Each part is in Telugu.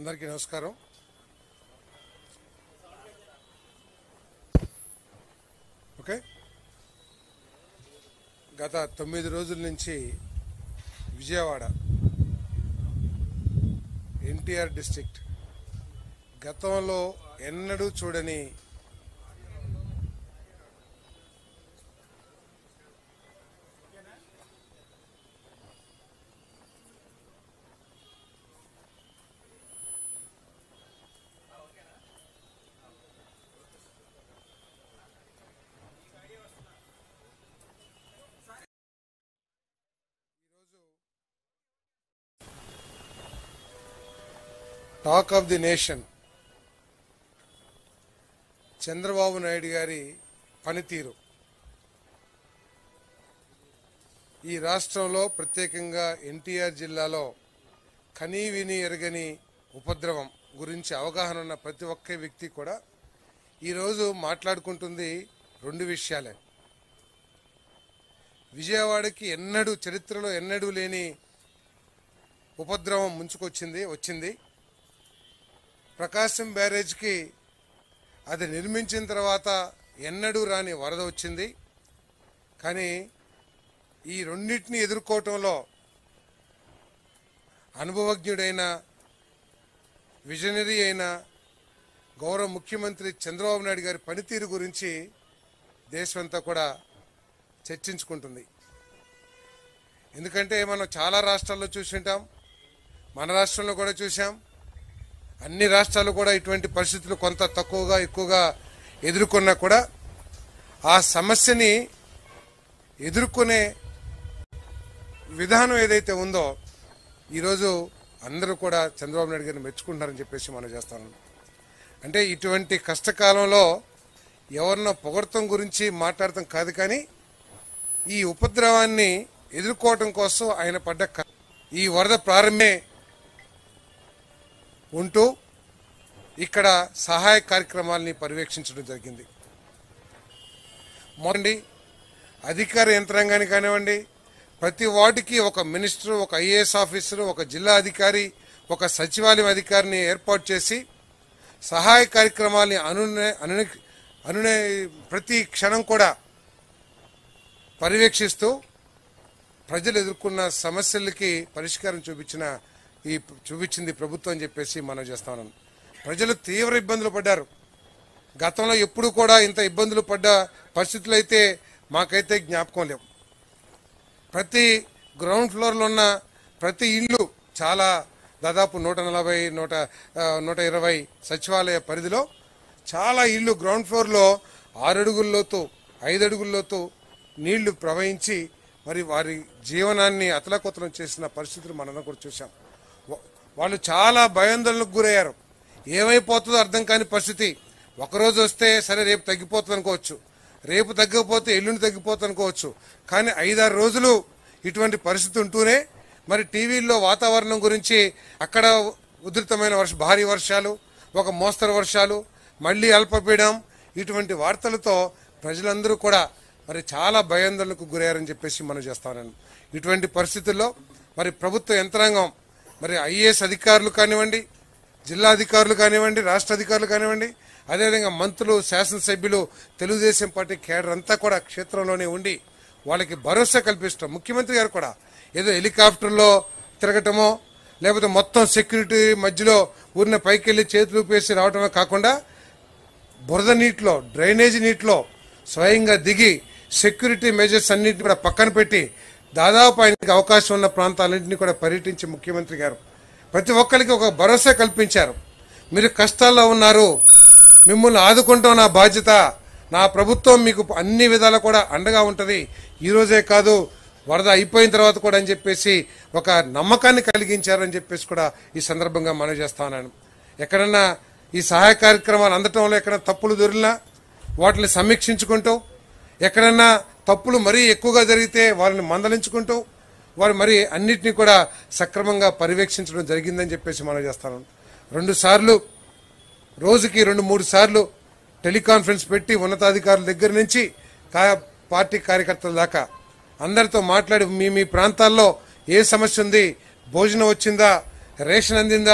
అందరికీ నమస్కారం ఓకే గత తొమ్మిది రోజుల నుంచి విజయవాడ ఎన్టీఆర్ డిస్ట్రిక్ట్ గతంలో ఎన్నడూ చూడని talk of the nation Chandrababu Naidu గారి పనితీరు ఈ రాష్ట్రంలో ప్రత్యేకంగా ఎన్టీఆర్ జిల్లాలో కనీ విని ఎరగని ఉపద్రవం గురించి అవగాహన ఉన్న ప్రతి ఒక్క వ్యక్తి కూడా ఈరోజు మాట్లాడుకుంటుంది రెండు విషయాలే విజయవాడకి ఎన్నడూ చరిత్రలో ఎన్నడూ లేని ఉపద్రవం ముంచుకొచ్చింది వచ్చింది ప్రకాశం బ్యారేజ్కి అది నిర్మించిన తర్వాత ఎన్నడూ రాని వరద వచ్చింది కానీ ఈ రెండింటిని ఎదుర్కోవటంలో అనుభవజ్ఞుడైన విజనరీ అయిన గౌరవ ముఖ్యమంత్రి చంద్రబాబు నాయుడు గారి పనితీరు గురించి దేశమంతా కూడా చర్చించుకుంటుంది ఎందుకంటే మనం చాలా రాష్ట్రాల్లో చూసింటాం మన రాష్ట్రంలో కూడా చూసాం అన్ని రాష్ట్రాలు కూడా ఇటువంటి పరిస్థితులు కొంత తక్కువగా ఎక్కువగా ఎదుర్కొన్నా కూడా ఆ సమస్యని ఎదుర్కొనే విధానం ఏదైతే ఉందో ఈరోజు అందరూ కూడా చంద్రబాబు నాయుడు గారిని మెచ్చుకుంటారని చెప్పేసి మనం చేస్తాను అంటే ఇటువంటి కష్టకాలంలో ఎవరినో పొగడతం గురించి మాట్లాడటం కాదు కానీ ఈ ఉపద్రవాన్ని ఎదుర్కోవటం కోసం ఆయన పడ్డ క- ఈ వరద ప్రారంభమే ఉంటూ ఇక్కడ సహాయ కార్యక్రమాల్ని పర్యవేక్షించడం జరిగింది మొదటి అధికార యంత్రాంగాన్ని కానివ్వండి ప్రతి వార్డుకి ఒక మినిస్టర్ ఒక ఐఏఎస్ ఆఫీసర్ ఒక జిల్లా అధికారి ఒక సచివాలయం అధికారిని ఏర్పాటు చేసి సహాయ కార్యక్రమాల్ని అనునే అనునే అనునే ప్రతి క్షణం కూడా పర్యవేక్షిస్తూ ప్రజలు ఎదుర్కొన్న సమస్యలకి పరిష్కారం చూపించిన ఈ చూపించింది ప్రభుత్వం అని చెప్పేసి మనం చేస్తాను ప్రజలు తీవ్ర ఇబ్బందులు పడ్డారు గతంలో ఎప్పుడు కూడా ఇంత ఇబ్బందులు పడ్డ పరిస్థితులు అయితే మాకైతే జ్ఞాపకం లేవు ప్రతి గ్రౌండ్ ఫ్లోర్లో ఉన్న ప్రతి ఇల్లు చాలా దాదాపు నూట నలభై నూట ఆ, నూట ఇరవై సచివాలయ పరిధిలో చాలా ఇల్లు గ్రౌండ్ ఫ్లోర్లో ఆరు అడుగుల లోతు ఐదు అడుగుల లోతు నీళ్లు ప్రవహించి మరి వారి జీవనాన్ని అతలకుతలం చేసిన పరిస్థితులు మనం కూడా చూసాం వా- వాళ్ళు చాలా భయాందోళనకు గురయ్యారు ఏమైపోతుందో అర్థం కాని పరిస్థితి ఒకరోజు వస్తే సరే రేపు తగ్గిపోతుంది అనుకోవచ్చు రేపు తగ్గకపోతే ఎల్లుండి తగ్గిపోతుంది అనుకోవచ్చు కానీ ఐదారు రోజులు ఇటువంటి పరిస్థితి ఉంటూనే మరి టీవీల్లో వాతావరణం గురించి అక్కడ ఉధృతమైన వర్ష భారీ వర్షాలు ఒక మోస్తరు వర్షాలు మళ్ళీ అల్పపీడం ఇటువంటి వార్తలతో ప్రజలందరూ కూడా మరి చాలా భయాందోళనకు గురయ్యారని చెప్పేసి మనం చేస్తానండి ఇటువంటి పరిస్థితుల్లో మరి ప్రభుత్వ యంత్రాంగం మరి ఐఏఎస్ అధికారులు కానివ్వండి జిల్లా అధికారులు కానివ్వండి రాష్ట్ర అధికారులు కానివ్వండి అదేవిధంగా మంత్రులు శాసనసభ్యులు తెలుగుదేశం పార్టీ కేడర్ అంతా కూడా క్షేత్రంలోనే ఉండి వాళ్ళకి భరోసా కల్పిస్తాం ముఖ్యమంత్రి గారు కూడా ఏదో హెలికాప్టర్లో తిరగటమో లేకపోతే మొత్తం సెక్యూరిటీ మధ్యలో ఊరిన పైకి వెళ్ళి చేతులు ఊపేసి రావటమే కాకుండా బురద నీటిలో డ్రైనేజీ నీటిలో స్వయంగా దిగి సెక్యూరిటీ మెజర్స్ అన్నింటినీ కూడా పక్కన పెట్టి దాదాపు ఆయనకి అవకాశం ఉన్న ప్రాంతాలన్నింటినీ కూడా పర్యటించి ముఖ్యమంత్రి గారు ప్రతి ఒక్కరికి ఒక భరోసా కల్పించారు మీరు కష్టాల్లో ఉన్నారు మిమ్మల్ని ఆదుకుంటాం నా బాధ్యత నా ప్రభుత్వం మీకు అన్ని విధాలా కూడా అండగా ఉంటుంది ఈ రోజే కాదు వరద అయిపోయిన తర్వాత కూడా అని చెప్పేసి ఒక నమ్మకాన్ని కలిగించారని చెప్పేసి కూడా ఈ సందర్భంగా మనం చేస్తాను ఎక్కడన్నా ఈ సహాయ కార్యక్రమాలు అందటంలో ఎక్కడైనా తప్పులు దొరికినా వాటిని సమీక్షించుకుంటూ ఎక్కడన్నా తప్పులు మరీ ఎక్కువగా జరిగితే వాళ్ళని మందలించుకుంటూ వారు మరి అన్నిటినీ కూడా సక్రమంగా పర్యవేక్షించడం జరిగిందని చెప్పేసి మనం చేస్తాను రెండు సార్లు రోజుకి రెండు మూడు సార్లు టెలికాన్ఫరెన్స్ పెట్టి ఉన్నతాధికారుల దగ్గర నుంచి కా- పార్టీ కార్యకర్తల దాకా అందరితో మాట్లాడి మీ మీ ప్రాంతాల్లో ఏ సమస్య ఉంది భోజనం వచ్చిందా రేషన్ అందిందా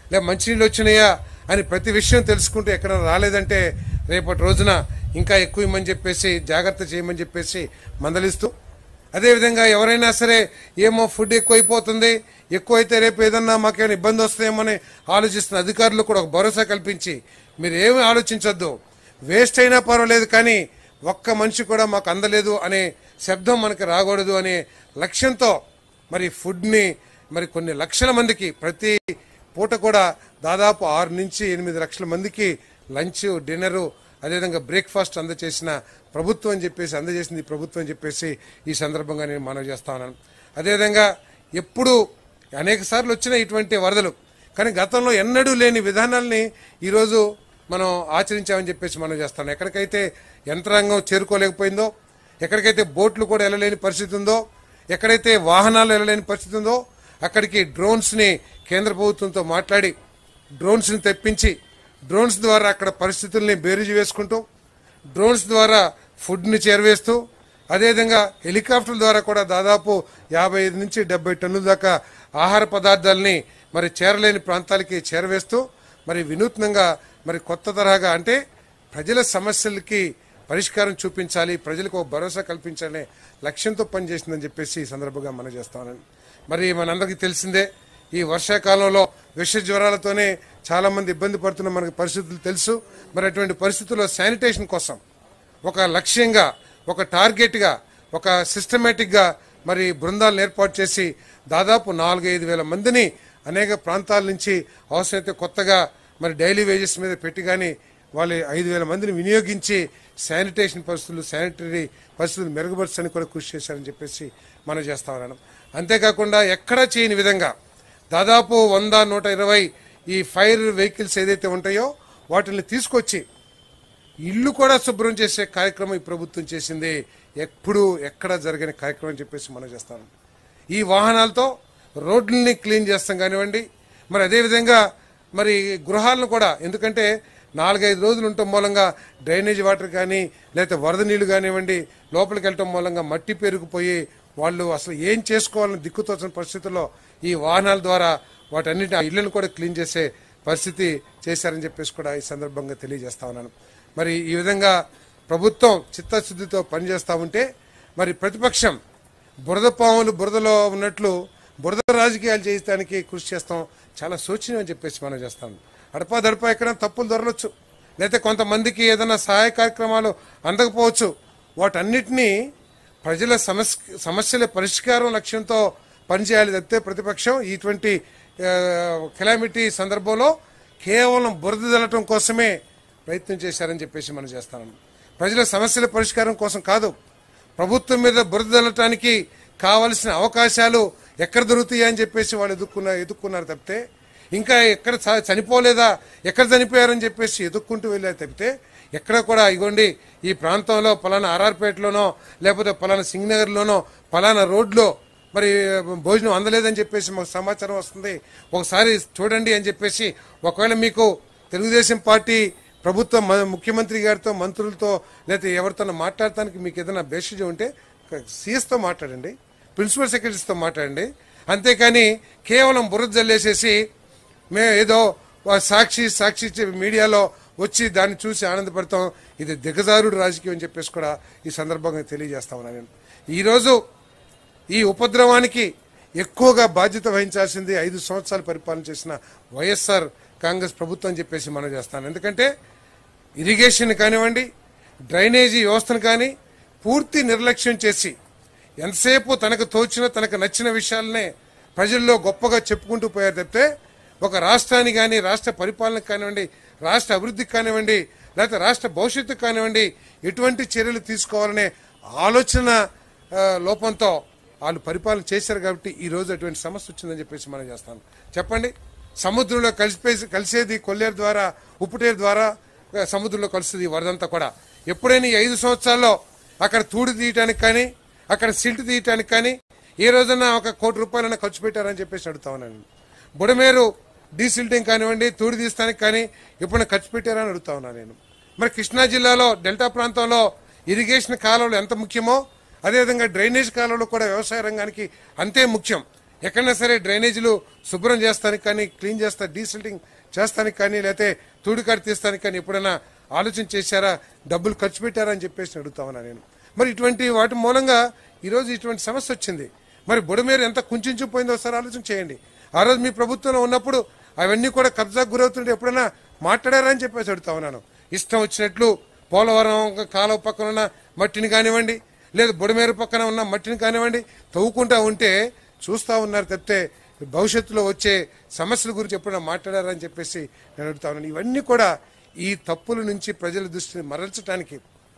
లేదా మంచినీళ్ళు వచ్చినాయా అని ప్రతి విషయం తెలుసుకుంటూ ఎక్కడ రాలేదంటే రేపటి రోజున ఇంకా ఎక్కువ ఇమ్మని చెప్పేసి జాగ్రత్త చేయమని చెప్పేసి మందలిస్తూ అదేవిధంగా ఎవరైనా సరే ఏమో ఫుడ్ ఎక్కువైపోతుంది ఎక్కువైతే రేపు ఏదన్నా మాకేమైనా ఇబ్బంది వస్తాయేమని ఆలోచిస్తున్న అధికారులు కూడా ఒక భరోసా కల్పించి మీరు ఏమి ఆలోచించొద్దు వేస్ట్ అయినా పర్వాలేదు కానీ ఒక్క మనిషి కూడా మాకు అందలేదు అనే శబ్దం మనకి రాకూడదు అనే లక్ష్యంతో మరి ఫుడ్ని మరి కొన్ని లక్షల మందికి ప్రతి పూట కూడా దాదాపు ఆరు నుంచి ఎనిమిది లక్షల మందికి లంచ్ డిన్నరు అదేవిధంగా బ్రేక్ఫాస్ట్ అందజేసిన ప్రభుత్వం అని చెప్పేసి అందజేసింది ఈ ప్రభుత్వం అని చెప్పేసి ఈ సందర్భంగా నేను మనవి చేస్తా ఉన్నాను అదేవిధంగా ఎప్పుడు అనేక సార్లు వచ్చిన ఇటువంటి వరదలు కానీ గతంలో ఎన్నడూ లేని విధానాల్ని ఈరోజు మనం ఆచరించామని చెప్పేసి మనం చేస్తాం ఎక్కడికైతే యంత్రాంగం చేరుకోలేకపోయిందో ఎక్కడికైతే బోట్లు కూడా వెళ్ళలేని పరిస్థితి ఉందో ఎక్కడైతే వాహనాలు వెళ్ళలేని పరిస్థితి ఉందో అక్కడికి డ్రోన్స్ని కేంద్ర ప్రభుత్వంతో మాట్లాడి డ్రోన్స్ని తెప్పించి డ్రోన్స్ ద్వారా అక్కడ పరిస్థితుల్ని బేరీజు వేసుకుంటూ డ్రోన్స్ ద్వారా ఫుడ్ని చేరవేస్తూ అదేవిధంగా హెలికాప్టర్ల ద్వారా కూడా దాదాపు యాభై ఐదు నుంచి డెబ్బై టన్నుల దాకా ఆహార పదార్థాలని మరి చేరలేని ప్రాంతాలకి చేరవేస్తూ మరి వినూత్నంగా మరి కొత్త తరహాగా అంటే ప్రజల సమస్యలకి పరిష్కారం చూపించాలి ప్రజలకు ఒక భరోసా కల్పించాలనే లక్ష్యంతో పనిచేసిందని చెప్పేసి ఈ సందర్భంగా మనం చేస్తామని మరి మనందరికీ తెలిసిందే ఈ వర్షాకాలంలో విష జ్వరాలతోనే చాలా మంది ఇబ్బంది పడుతున్న మనకి పరిస్థితులు తెలుసు మరి అటువంటి పరిస్థితుల్లో శానిటేషన్ కోసం ఒక లక్ష్యంగా ఒక టార్గెట్గా ఒక సిస్టమేటిక్గా మరి బృందాలను ఏర్పాటు చేసి దాదాపు నాలుగైదు వేల మందిని అనేక ప్రాంతాల నుంచి అవసరమైతే కొత్తగా మరి డైలీ వేజెస్ మీద పెట్టి కానీ వాళ్ళు ఐదు వేల మందిని వినియోగించి శానిటేషన్ పరిస్థితులు శానిటరీ పరిస్థితులు మెరుగుపరచని కూడా కృషి చేశారని చెప్పేసి మనం చేస్తా ఉన్నాం అంతేకాకుండా ఎక్కడా చేయని విధంగా దాదాపు వంద నూట ఇరవై ఈ ఫైర్ వెహికల్స్ ఏదైతే ఉంటాయో వాటిని తీసుకొచ్చి ఇల్లు కూడా శుభ్రం చేసే కార్యక్రమం ఈ ప్రభుత్వం చేసింది ఎప్పుడు ఎక్కడ జరిగిన కార్యక్రమం అని చెప్పేసి మనం చేస్తాం ఈ వాహనాలతో రోడ్లని క్లీన్ చేస్తాం కానివ్వండి మరి అదేవిధంగా మరి గృహాలను కూడా ఎందుకంటే నాలుగైదు రోజులు ఉండటం మూలంగా డ్రైనేజ్ వాటర్ కానీ లేకపోతే వరద నీళ్లు కానివ్వండి లోపలికి వెళ్ళటం మూలంగా మట్టి పెరిగిపోయి వాళ్ళు అసలు ఏం చేసుకోవాలని దిక్కుతోచిన పరిస్థితుల్లో ఈ వాహనాల ద్వారా వాటన్నిటి ఆ ఇళ్లను కూడా క్లీన్ చేసే పరిస్థితి చేశారని చెప్పేసి కూడా ఈ సందర్భంగా తెలియజేస్తా ఉన్నాను మరి ఈ విధంగా ప్రభుత్వం చిత్తశుద్ధితో పనిచేస్తా ఉంటే మరి ప్రతిపక్షం బురద పాములు బురదలో ఉన్నట్లు బురద రాజకీయాలు చేయడానికి కృషి చేస్తాం చాలా శోచనీయం అని చెప్పేసి మనం చేస్తాం అడపా దడపా ఎక్కడ తప్పులు దొరలొచ్చు లేకపోతే కొంతమందికి ఏదైనా సహాయ కార్యక్రమాలు అందకపోవచ్చు వాటన్నిటినీ ప్రజల సమస్య సమస్యల పరిష్కారం లక్ష్యంతో పనిచేయాలి తప్పితే ప్రతిపక్షం ఇటువంటి కెలామిటీ సందర్భంలో కేవలం బురద జల్లటం కోసమే ప్రయత్నం చేశారని చెప్పేసి మనం చేస్తాం ప్రజల సమస్యల పరిష్కారం కోసం కాదు ప్రభుత్వం మీద బురద జల్లటానికి కావలసిన అవకాశాలు ఎక్కడ దొరుకుతాయి అని చెప్పేసి వాళ్ళు ఎదుక్కున్న ఎదుక్కున్నారు తప్పితే ఇంకా ఎక్కడ చ- చనిపోలేదా ఎక్కడ చనిపోయారని చెప్పేసి ఎదుక్కుంటూ వెళ్ళారు తప్పితే ఎక్కడ కూడా ఇగోండి ఈ ప్రాంతంలో పలానా ఆర్ఆర్పేటలోనో లేకపోతే పలానా సింగనగర్లోనో పలానా రోడ్లో మరి భోజనం అందలేదని చెప్పేసి మాకు సమాచారం వస్తుంది ఒకసారి చూడండి అని చెప్పేసి ఒకవేళ మీకు తెలుగుదేశం పార్టీ ప్రభుత్వం మ- ముఖ్యమంత్రి గారితో మంత్రులతో లేకపోతే ఎవరితో మాట్లాడటానికి మీకు ఏదైనా బేసిజ్ ఉంటే సీఎస్తో మాట్లాడండి ప్రిన్సిపల్ సెక్రటరీస్తో మాట్లాడండి అంతేకాని కేవలం బురద జల్లేసేసి మేము ఏదో వా- సాక్షి సాక్షి చె- మీడియాలో వచ్చి దాన్ని చూసి ఆనందపడతాం ఇది దిగజారుడు రాజకీయం అని చెప్పేసి కూడా ఈ సందర్భంగా తెలియజేస్తా ఉన్నాను నేను ఈరోజు ఈ ఉపద్రవానికి ఎక్కువగా బాధ్యత వహించాల్సింది ఐదు సంవత్సరాలు పరిపాలన చేసిన వైఎస్ఆర్ కాంగ్రెస్ ప్రభుత్వం అని చెప్పేసి మనం చేస్తాను ఎందుకంటే ఇరిగేషన్ కానివ్వండి డ్రైనేజీ వ్యవస్థను కానీ పూర్తి నిర్లక్ష్యం చేసి ఎంతసేపు తనకు తోచిన తనకు నచ్చిన విషయాలనే ప్రజల్లో గొప్పగా చెప్పుకుంటూ పోయారు తప్పితే ఒక రాష్ట్రాన్ని కానీ రాష్ట్ర పరిపాలనకు కానివ్వండి రాష్ట్ర అభివృద్ధికి కానివ్వండి లేకపోతే రాష్ట్ర భవిష్యత్తుకు కానివ్వండి ఎటువంటి చర్యలు తీసుకోవాలనే ఆలోచన ఆ, లోపంతో వాళ్ళు పరిపాలన చేశారు కాబట్టి ఈ రోజు అటువంటి సమస్య వచ్చిందని చెప్పేసి మనం చేస్తాను చెప్పండి సముద్రంలో కలిసిపోయి కలిసేది కొల్లేరు ద్వారా ఉప్పుటేరు ద్వారా ఆ, సముద్రంలో కలుస్తుంది ఈ వరదంతా కూడా ఎప్పుడైనా ఈ ఐదు సంవత్సరాల్లో అక్కడ తూడి తీయటానికి కానీ అక్కడ సిల్ట్ తీయటానికి కానీ ఏ రోజైనా ఒక కోటి రూపాయలైనా ఖర్చు పెట్టారని చెప్పేసి అడుగుతా ఉన్నాను బుడమేరు డీసిల్టింగ్ కానివ్వండి తూడి తీస్తానికి కానీ ఎప్పుడైనా ఖర్చు పెట్టారని అడుగుతా ఉన్నాను నేను మరి కృష్ణా జిల్లాలో డెల్టా ప్రాంతంలో ఇరిగేషన్ కాలువలు ఎంత ముఖ్యమో అదేవిధంగా డ్రైనేజ్ కాలువలు కూడా వ్యవసాయ రంగానికి అంతే ముఖ్యం ఎక్కడైనా సరే డ్రైనేజీలు శుభ్రం చేస్తానికి కానీ క్లీన్ చేస్తా డీసిల్టింగ్ చేస్తానికి కానీ లేకపోతే తూడికాడి తీస్తానికి కానీ ఎప్పుడైనా ఆలోచన చేశారా డబ్బులు ఖర్చు పెట్టారా అని చెప్పేసి అడుగుతా ఉన్నా నేను మరి ఇటువంటి వాటి మూలంగా ఈరోజు ఇటువంటి సమస్య వచ్చింది మరి బుడమేరు ఎంత కుంచుకుపోయిందో ఒకసారి ఆలోచన చేయండి ఆ రోజు మీ ప్రభుత్వంలో ఉన్నప్పుడు అవన్నీ కూడా కబ్జాకు గురవుతుంటే ఎప్పుడైనా మాట్లాడారా అని చెప్పేసి అడుగుతా ఉన్నాను ఇష్టం వచ్చినట్లు పోలవరం కాలువ పక్కన ఉన్న మట్టిని కానివ్వండి లేదు బుడమేరు పక్కన ఉన్న మట్టిని కానివ్వండి తవ్వుకుంటా ఉంటే చూస్తా ఉన్నారు తప్పితే భవిష్యత్తులో వచ్చే సమస్యల గురించి ఎప్పుడైనా మాట్లాడారని చెప్పేసి నేను అడుగుతా ఉన్నాను ఇవన్నీ కూడా ఈ తప్పుల నుంచి ప్రజల దృష్టిని మరల్చడానికి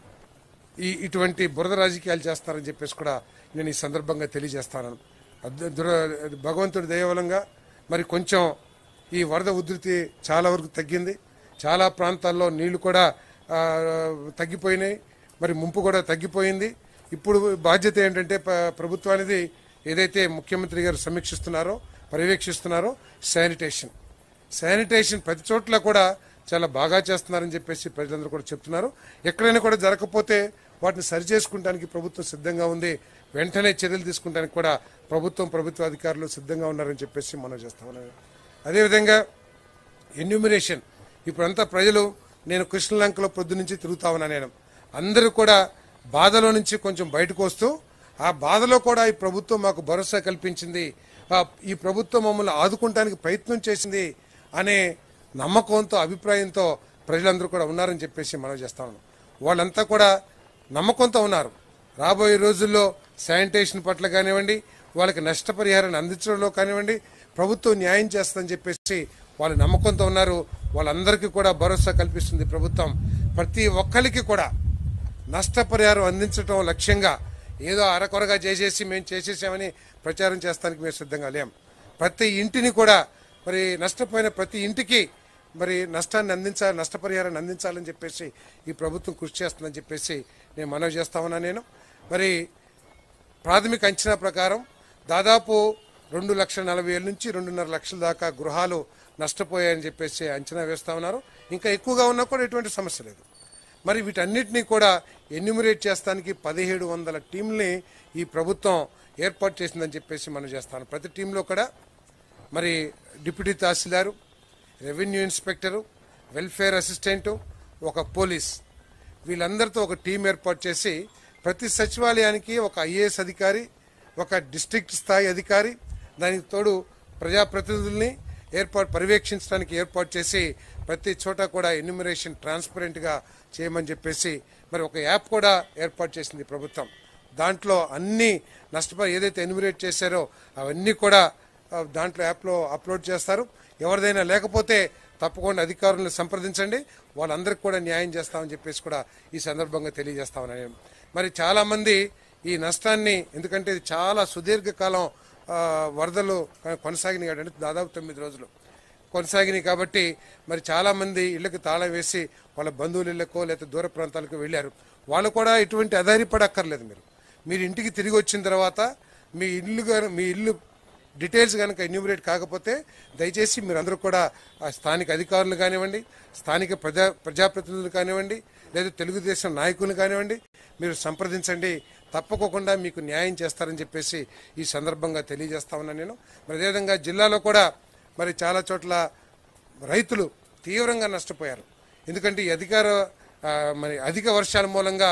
ఈ ఇటువంటి బురద రాజకీయాలు చేస్తారని చెప్పేసి కూడా నేను ఈ సందర్భంగా తెలియజేస్తాను అద్- దుర భగవంతుడి దయవలంగా మరి కొంచెం ఈ వరద ఉధృతి చాలా వరకు తగ్గింది చాలా ప్రాంతాల్లో నీళ్లు కూడా ఆ, తగ్గిపోయినాయి మరి ముంపు కూడా తగ్గిపోయింది ఇప్పుడు బాధ్యత ఏంటంటే ప- ప్రభుత్వానిది ఏదైతే ముఖ్యమంత్రి గారు సమీక్షిస్తున్నారో పర్యవేక్షిస్తున్నారో శానిటేషన్ శానిటేషన్ ప్రతి చోట్ల కూడా చాలా బాగా చేస్తున్నారని చెప్పేసి ప్రజలందరూ కూడా చెప్తున్నారు ఎక్కడైనా కూడా జరగకపోతే వాటిని సరి చేసుకుంటానికి ప్రభుత్వం సిద్ధంగా ఉంది వెంటనే చర్యలు తీసుకుంటానికి కూడా ప్రభుత్వం ప్రభుత్వ అధికారులు సిద్ధంగా ఉన్నారని చెప్పేసి మనం చేస్తా ఉన్నాం అదేవిధంగా ఎన్యూమినేషన్ ఇప్పుడంతా ప్రజలు నేను కృష్ణలంకలో పొద్దు నుంచి తిరుగుతా ఉన్నా నేను అందరూ కూడా బాధలో నుంచి కొంచెం బయటకు వస్తూ ఆ బాధలో కూడా ఈ ప్రభుత్వం మాకు భరోసా కల్పించింది ఆ, ఈ ప్రభుత్వం మమ్మల్ని ఆదుకుంటానికి ప్రయత్నం చేసింది అనే నమ్మకంతో అభిప్రాయంతో ప్రజలందరూ కూడా ఉన్నారని చెప్పేసి మనం చేస్తా ఉన్నాం వాళ్ళంతా కూడా నమ్మకంతో ఉన్నారు రాబోయే రోజుల్లో శానిటేషన్ పట్ల కానివ్వండి వాళ్ళకి నష్టపరిహారాన్ని అందించడంలో కానివ్వండి ప్రభుత్వం న్యాయం చేస్తుందని చెప్పేసి వాళ్ళు నమ్మకంతో ఉన్నారు వాళ్ళందరికీ కూడా భరోసా కల్పిస్తుంది ప్రభుత్వం ప్రతి ఒక్కరికి కూడా నష్టపరిహారం అందించడం లక్ష్యంగా ఏదో అరకొరగా చేసేసి మేము చేసేసామని ప్రచారం చేస్తానికి మేము సిద్ధంగా లేం ప్రతి ఇంటిని కూడా మరి నష్టపోయిన ప్రతి ఇంటికి మరి నష్టాన్ని అందించాలి నష్టపరిహారాన్ని అందించాలని చెప్పేసి ఈ ప్రభుత్వం కృషి చేస్తుందని చెప్పేసి నేను మనవి చేస్తా ఉన్నా నేను మరి ప్రాథమిక అంచనా ప్రకారం దాదాపు రెండు లక్షల నలభై వేల నుంచి రెండున్నర లక్షల దాకా గృహాలు నష్టపోయాయని చెప్పేసి అంచనా వేస్తా ఉన్నారు ఇంకా ఎక్కువగా ఉన్నా కూడా ఎటువంటి సమస్య లేదు మరి వీటన్నిటినీ కూడా ఎన్యూమరేట్ చేస్తానికి పదిహేడు వందల టీంని ఈ ప్రభుత్వం ఏర్పాటు చేసిందని చెప్పేసి మనం చేస్తాను ప్రతి టీంలో కూడా మరి deputy tahsildar revenue inspector welfare assistant ఒక పోలీస్ వీళ్ళందరితో ఒక టీం ఏర్పాటు చేసి ప్రతి సచివాలయానికి ఒక ఐఏఎస్ అధికారి ఒక డిస్ట్రిక్ట్ స్థాయి అధికారి దానికి తోడు ప్రజాప్రతినిధుల్ని ఏర్పాటు పర్యవేక్షించడానికి ఏర్పాటు చేసి ప్రతి చోట కూడా ఎన్యూమరేషన్ ట్రాన్స్పరెంట్గా చేయమని చెప్పేసి మరి ఒక యాప్ కూడా ఏర్పాటు చేసింది ప్రభుత్వం దాంట్లో అన్ని నష్టపరి ఏదైతే ఎన్యూమరేట్ చేశారో అవన్నీ కూడా ఆ, దాంట్లో యాప్లో అప్లోడ్ చేస్తారు ఎవరిదైనా లేకపోతే తప్పకుండా అధికారులను సంప్రదించండి వాళ్ళందరికీ కూడా న్యాయం చేస్తామని చెప్పేసి కూడా ఈ సందర్భంగా తెలియజేస్తామని నేను మరి చాలా మంది ఈ నష్టాన్ని ఎందుకంటే ఇది చాలా సుదీర్ఘకాలం ఆ, వరదలు కొనసాగినాయి కాబట్టి దాదాపు తొమ్మిది రోజులు కొనసాగినాయి కాబట్టి మరి చాలా మంది ఇళ్లకు తాళం వేసి వాళ్ళ బంధువుల ఇళ్లకో లేకపోతే దూర ప్రాంతాలకు వెళ్ళారు వాళ్ళు కూడా ఇటువంటి అధైర్యపడక్కర్లేదు మీరు మీరు ఇంటికి తిరిగి వచ్చిన తర్వాత మీ ఇల్లు గాను మీ ఇల్లు డీటెయిల్స్ కనుక ఎన్యూమరేట్ కాకపోతే దయచేసి మీరందరూ కూడా ఆ స్థానిక అధికారులు కానివ్వండి స్థానిక ప్రజా ప్రజాప్రతినిధులు కానివ్వండి లేదా తెలుగుదేశం నాయకులు కానివ్వండి మీరు సంప్రదించండి తప్పకోకుండా మీకు న్యాయం చేస్తారని చెప్పేసి ఈ సందర్భంగా తెలియజేస్తా ఉన్నాను నేను మరి అదేవిధంగా జిల్లాలో కూడా మరి చాలా చోట్ల రైతులు తీవ్రంగా నష్టపోయారు ఎందుకంటే ఈ అధికార ఆ, మరి అధిక వర్షాల మూలంగా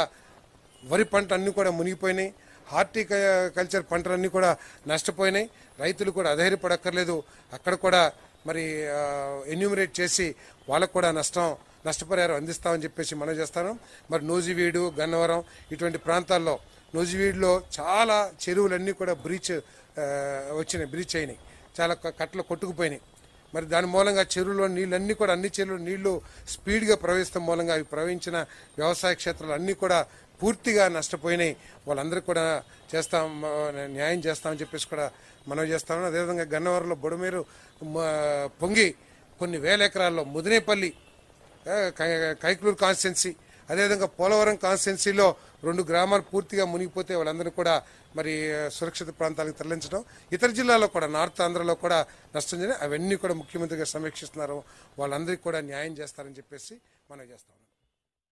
వరి పంట అన్ని కూడా మునిగిపోయినాయి హార్టికల్చర్ పంటలన్నీ కూడా నష్టపోయినాయి రైతులు కూడా అధైర్యపడక్కర్లేదు అక్కడ కూడా మరి ఎన్యూమరేట్ చేసి వాళ్ళకు కూడా నష్టం నష్టపరిహారం అందిస్తామని చెప్పేసి మనం చేస్తాను మరి నూజివీడు గన్నవరం ఇటువంటి ప్రాంతాల్లో నూజివీడులో చాలా చెరువులన్నీ కూడా బ్రీచ్ ఆ, వచ్చినాయి బ్రీచ్ అయినాయి చాలా క- కట్టలు కొట్టుకుపోయినాయి మరి దాని మూలంగా చెరువులో నీళ్ళన్నీ కూడా అన్ని చెరువులు నీళ్లు స్పీడ్గా ప్రవహిస్తాం మూలంగా అవి ప్రవహించిన వ్యవసాయ క్షేత్రాలు అన్నీ కూడా పూర్తిగా నష్టపోయినాయి వాళ్ళందరికీ కూడా చేస్తాం ఆ, న్యాయం చేస్తామని చెప్పేసి కూడా మనం చేస్తాము అదేవిధంగా గన్నవరంలో బుడమేరు మ- పొంగి కొన్ని వేల ఎకరాల్లో ముదినేపల్లి ఆ, కై- కైక్లూరు కాన్స్టెన్సీ అదేవిధంగా పోలవరం కాన్స్టెన్సీలో రెండు గ్రామాలు పూర్తిగా మునిగిపోతే వాళ్ళందరూ కూడా మరి ఆ, సురక్షిత ప్రాంతాలకు తరలించడం ఇతర జిల్లాల్లో కూడా నార్త్ ఆంధ్రలో కూడా నష్టం జరిగి అవన్నీ కూడా ముఖ్యమంత్రిగా సమీక్షిస్తున్నారు వాళ్ళందరికీ కూడా న్యాయం చేస్తారని చెప్పేసి మనం చేస్తాం